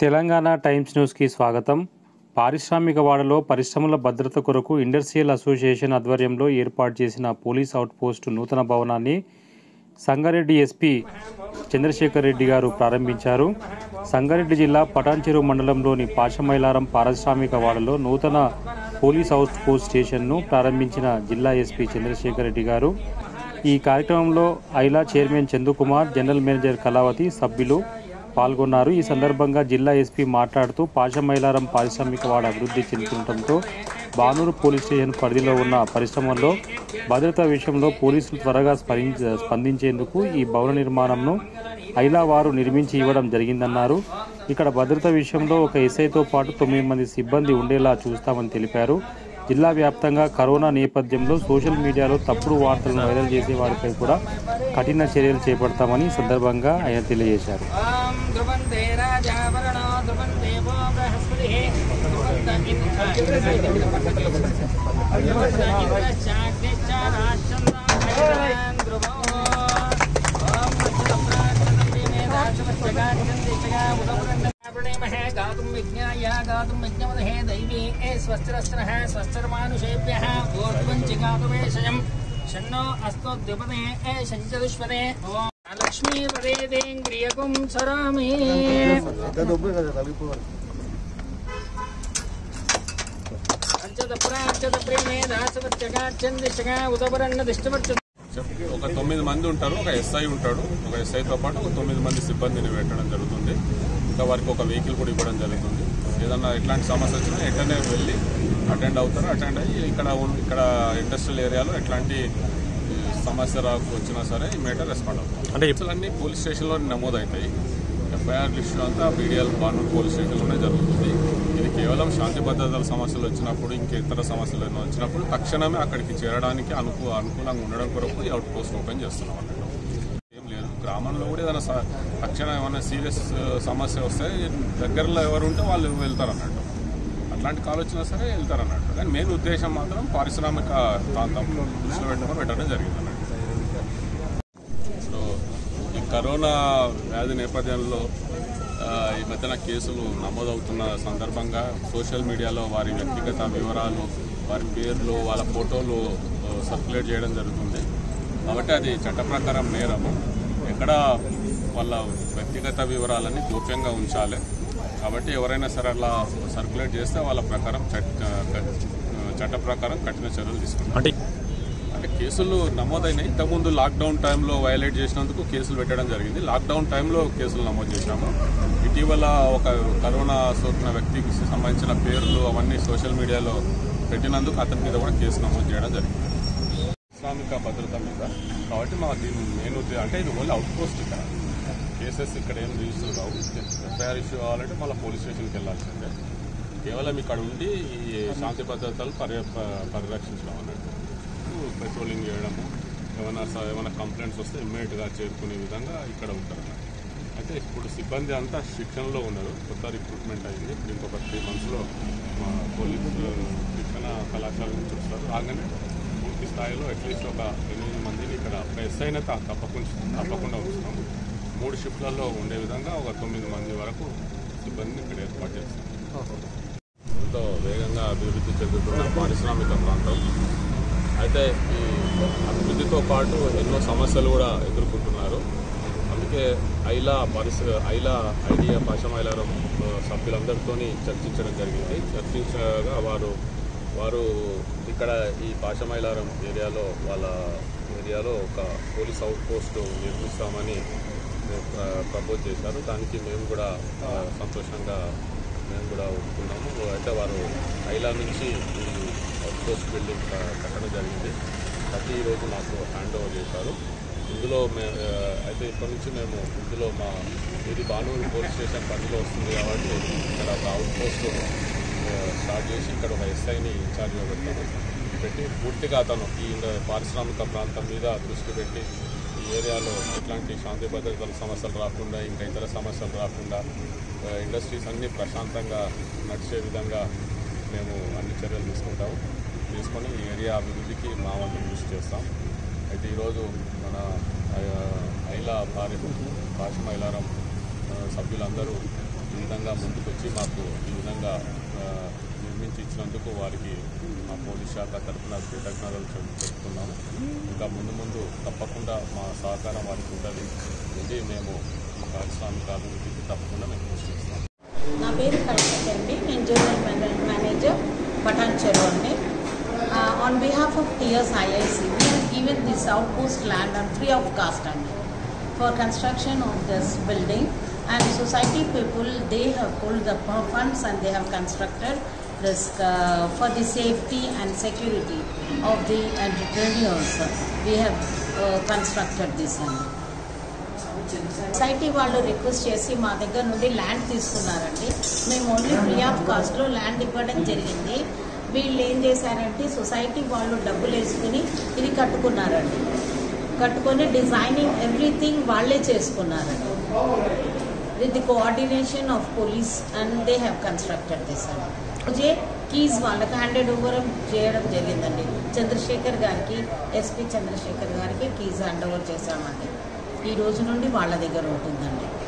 Telangana times న్యూస్కి స్వాగతం పారిశ్రామిక వాడలో పరిశ్రమల భద్రత కొరకు ఇండస్ట్రియల్ అసోసియేషన్ ఆధ్వర్యంలో ఏర్పాటు చేసిన పోలీస్ అవుట్ పోస్టు నూతన భవనాన్ని సంగారెడ్డి ఎస్పీ చంద్రశేఖర్ రెడ్డి గారు ప్రారంభించారు సంగారెడ్డి జిల్లా పటాన్చెరు మండలంలోని పాషమైలారం పారిశ్రామిక వాడలో నూతన పోలీస్ అవుట్ పోస్ట్ స్టేషన్ను ప్రారంభించిన జిల్లా ఎస్పీ చంద్రశేఖర్ రెడ్డి గారు ఈ కార్యక్రమంలో IALA chairman Chandu Kumar general manager Kalavathi సభ్యులు పాల్గొన్నారు ఈ సందర్భంగా జిల్లా ఎస్పీ మాట్లాడుతూ పాషమైలారం పారిశ్రామిక వాడ అభివృద్ధి చెందుతుండటంతో బానూరు పోలీస్ స్టేషన్ పరిధిలో ఉన్న పరిశ్రమల్లో భద్రతా విషయంలో పోలీసులు త్వరగా స్పరించ స్పందించేందుకు ఈ భవన నిర్మాణంను ఐలా వారు నిర్మించి ఇవ్వడం జరిగిందన్నారు ఇక్కడ భద్రత విషయంలో ఒక ఎస్ఐతో పాటు తొమ్మిది మంది సిబ్బంది ఉండేలా చూస్తామని తెలిపారు జిల్లా వ్యాప్తంగా కరోనా నేపథ్యంలో సోషల్ మీడియాలో తప్పుడు వార్తలను వైరల్ చేసే వారిపై కూడా కఠిన చర్యలు చేపడతామని ఈ సందర్భంగా ఆయన తెలియజేశారు ॐ ध्रुवन्ते राजावरणो ध्रुवं देवो बृहस्पतिः ध्रुवन्त ध्रुवो ॐ गातुं विज्ञाय गातुं विज्ञमदहे दैवी ए स्वस्तिरस्त्रः स्वस्तिर्मानुषेभ्यः ऊर्ध्वञ्चिगातुवेशयम् शन्नो अस्तोद्युपदे ए शञ्चदुष्पदे ॐ లక్ష్మీపదే దేంగ్రియకుం సరామి అర్చత ప్రార్చత ప్రేమే దాసవచ్చగాచందిశగా ఉదపరన్న దిష్టవర్చ చెప్పి ఒక తొమ్మిది మంది ఉంటారు ఒక ఎస్ఐ ఉంటాడు ఒక ఎస్ఐతో పాటు ఒక తొమ్మిది మంది సిబ్బందిని పెట్టడం జరుగుతుంది ఇంకా వారికి ఒక వెహికల్ కూడా ఇవ్వడం జరుగుతుంది ఏదన్నా ఎట్లాంటి సమస్య వచ్చినా వెంటనే వెళ్ళి అటెండ్ అవుతారు అటెండ్ అయ్యి ఇక్కడ ఉన్న- ఇక్కడ ఇండస్ట్రియల్ ఏరియాలో ఎట్లాంటి ఈ, సమస్య రాకు వచ్చినా సరే ఇమీడియట్ రెస్పాండ్ అవుతాం అంటే అన్ని పోలీస్ స్టేషన్లో నమోదవుతాయి ఎఫ్ఐఆర్ లిస్టు అంతా పీడిఎల్ బానూరు పోలీస్ స్టేషన్లోనే జరుగుతుంది ఇది కేవలం శాంతి భద్రతల సమస్యలు వచ్చినప్పుడు ఇంకా ఇతర సమస్యలు ఏమైనా వచ్చినప్పుడు తక్షణమే అక్కడికి చేరడానికి అనుకూ అనుకూలంగా ఉండడం కొరకు ఈ అవుట్ పోస్ట్ ఓపెన్ చేస్తున్నాం అన్నట్టు ఏం లేదు గ్రామంలో కూడా ఏదైనా స- తక్షణం ఏమైనా సీరియస్ సమస్య వస్తే దగ్గరలో ఎవరు ఉంటే వాళ్ళు వెళ్తారు అన్నట్టు అట్లాంటి కాల్ వచ్చినా సరే వెళ్తారు అన్నట్టు కానీ మెయిన్ ఉద్దేశం మాత్రం పారిశ్రామిక ప్రాంతంలో దృష్టిలో పెట్టుకొని పెట్టడం జరిగింది అన్నట్టు సో ఈ కరోనా వ్యాధి నేపథ్యంలో ఆ, ఈ మధ్యన కేసులు నమోదవుతున్న సందర్భంగా సోషల్ మీడియాలో వారి వ్యక్తిగత వివరాలు వారి పేర్లు వాళ్ళ ఫోటోలు ఆ, సర్క్యులేట్ చేయడం జరుగుతుంది కాబట్టి అది చట్ట ప్రకారం నేరము ఎక్కడ వాళ్ళ వ్యక్తిగత వివరాలన్నీ గోప్యంగా ఉంచాలి కాబట్టి ఎవరైనా సరే అలా సర్క్యులేట్ చేస్తే వాళ్ళ ప్రకారం చట్ట చట్ట ప్రకారం కఠిన చర్యలు తీసుకుంటారు అంటే అంటే కేసులు నమోదైనాయి ఇంతకుముందు లాక్డౌన్ టైంలో వైలేట్ చేసినందుకు కేసులు పెట్టడం జరిగింది లాక్డౌన్ టైంలో కేసులు నమోదు చేశాము ఇటీవల ఒక కరోనా సోకిన వ్యక్తికి సంబంధించిన పేర్లు అవన్నీ సోషల్ మీడియాలో పెట్టినందుకు అతని మీద కూడా కేసు నమోదు చేయడం జరిగింది ఇస్లామిక భద్రత మీద కాబట్టి మా దీని మెయిన్ ఉద్దేశం అంటే ఇది ఓన్లీ అవుట్ పోస్ట్ ఇక్కడ కేసెస్ ఇక్కడ ఏం రిజిస్టర్ కావు ఎఫ్ఐఆర్ ఇష్యూ కావాలంటే మళ్ళీ పోలీస్ స్టేషన్కి వెళ్ళాల్సిందే కేవలం ఇక్కడ ఉండి ఈ శాంతి భద్రతలు పర్య ప- పరిరక్షించడం అన్నట్టు పెట్రోలింగ్ చేయడము ఏమైనా స- ఏమైనా కంప్లైంట్స్ వస్తే ఇమ్మీడియట్గా చేరుకునే విధంగా ఇక్కడ ఉంటారు అన్నట్టు. అయితే ఇప్పుడు సిబ్బంది అంతా శిక్షణలో ఉన్నారు కొత్త రిక్రూట్మెంట్ అయింది ఇప్పుడు ఇంకొక త్రీ మంత్స్లో మా పోలీస్ శిక్షణ కళాశాల నుంచి వస్తారు రాగానే పూర్తి స్థాయిలో అట్లీస్ట్ ఒక ఎనిమిది మందిని ఇక్కడ ఒక ఎస్ఐ అయితే తప్పకుండా తప్పకుండా ఉంచుతాము మూడు షిఫ్ట్లలో ఉండే విధంగా ఒక తొమ్మిది మంది వరకు సిబ్బందిని ఇక్కడ ఏర్పాటు చేస్తాం ఎంతో వేగంగా అభివృద్ధి చెందుతున్న పారిశ్రామిక ప్రాంతం అయితే ఈ అభివృద్ధితో పాటు ఎన్నో సమస్యలు కూడా ఎదుర్కొంటున్నారు అందుకే ఐలా పరిస్థితి ఐలా ఐడియా పాశమైలారం ఆ, సభ్యులందరితో చర్చించడం జరిగింది చర్చించగా వారు వారు ఇక్కడ ఈ పాశమైలారం ఏరియాలో వాళ్ళ ఏరియాలో ఒక పోలీస్ అవుట్ పోస్ట్ నిర్మిస్తామని ప్ర- ప్రపోజ్ చేశారు దానికి మేము కూడా ఆ, సంతోషంగా మేము కూడా ఒప్పుకున్నాము అయితే వారు ఐలా నుంచి ఈ అవుట్ పోస్ట్ బిల్డింగ్ క- కట్టడం జరిగింది కట్టి ఈరోజు నాకు హ్యాండ్ ఓవర్ చేశారు ఇందులో మే ఆ, అయితే ఇప్పటి నుంచి మేము ఇందులో మా ఇది బానూరు పోలీస్ స్టేషన్ పరిధిలో వస్తుంది కాబట్టి ఇక్కడ ఒక అవుట్ పోస్ట్ ఆ, స్టార్ట్ చేసి ఇక్కడ ఒక ఎస్ఐని ఇన్ఛార్జ్గా పెడతాము పెట్టి పూర్తిగా అతను ఈ పారిశ్రామిక ప్రాంతం మీద దృష్టి పెట్టి ఈ ఏరియాలో ఎట్లాంటి శాంతి భద్రతల సమస్యలు రాకుండా ఇంకా ఇతర సమస్యలు రాకుండా ఆ, ఇండస్ట్రీస్ అన్నీ ప్రశాంతంగా నడిచే విధంగా మేము అన్ని చర్యలు తీసుకుంటాము తీసుకొని ఈ ఏరియా అభివృద్ధికి మా వంతు కృషి చేస్తాం అయితే ఈరోజు మన ఆ, ఐలా భార్య కాశీ మైలారం ఆ, సభ్యులందరూ ఈ విధంగా ముందుకొచ్చి మాకు ఈ విధంగా ఆ, నిర్మించి ఇచ్చినందుకు వారికి మా పోలీస్ శాఖ తరఫున కృతజ్ఞతలు చెప్- చెప్తున్నాము ఇంకా ముందు ముందు తప్పకుండా మా సహకారం వారికి ఉంటుంది ఇది మేము ఈ పారిశ్రామిక అభివృద్ధికి తప్పకుండా మేము కృషి చేస్తాం నా పేరు కల్పన అండి నేను జనరల్ మేనే- మేనేజర్ పఠాన్ చెరువు అండి on behalf of tiers IIC we have given this outpost land and free of cost అండి for construction of this building and society people they have pulled the funds and they have constructed this uh, for the safety and security of the entrepreneurs we have uh, constructed this one society వాళ్ళు request చేసి మా దగ్గర నుండి land తీసుకున్నారండి మేము only free of కాస్ట్లో land ఇవ్వడం జరిగింది వీళ్ళు ఏం చేశారంటే సొసైటీ వాళ్ళు డబ్బులు వేసుకుని ఇది కట్టుకున్నారండి కట్టుకొని డిజైనింగ్ ఎవ్రీథింగ్ వాళ్ళే చేసుకున్నారండి with the coordination of police and they have constructed this అండి ముజే కీస్ వాళ్ళకి హ్యాండెడ్ ఓవర్ చేయడం జరిగిందండి చంద్రశేఖర్ గారికి ఎస్పీ చంద్రశేఖర్ గారికి కీస్ హ్యాండ్ ఓవర్ చేశామండి ఈ రోజు నుండి వాళ్ళ దగ్గర ఉంటుందండి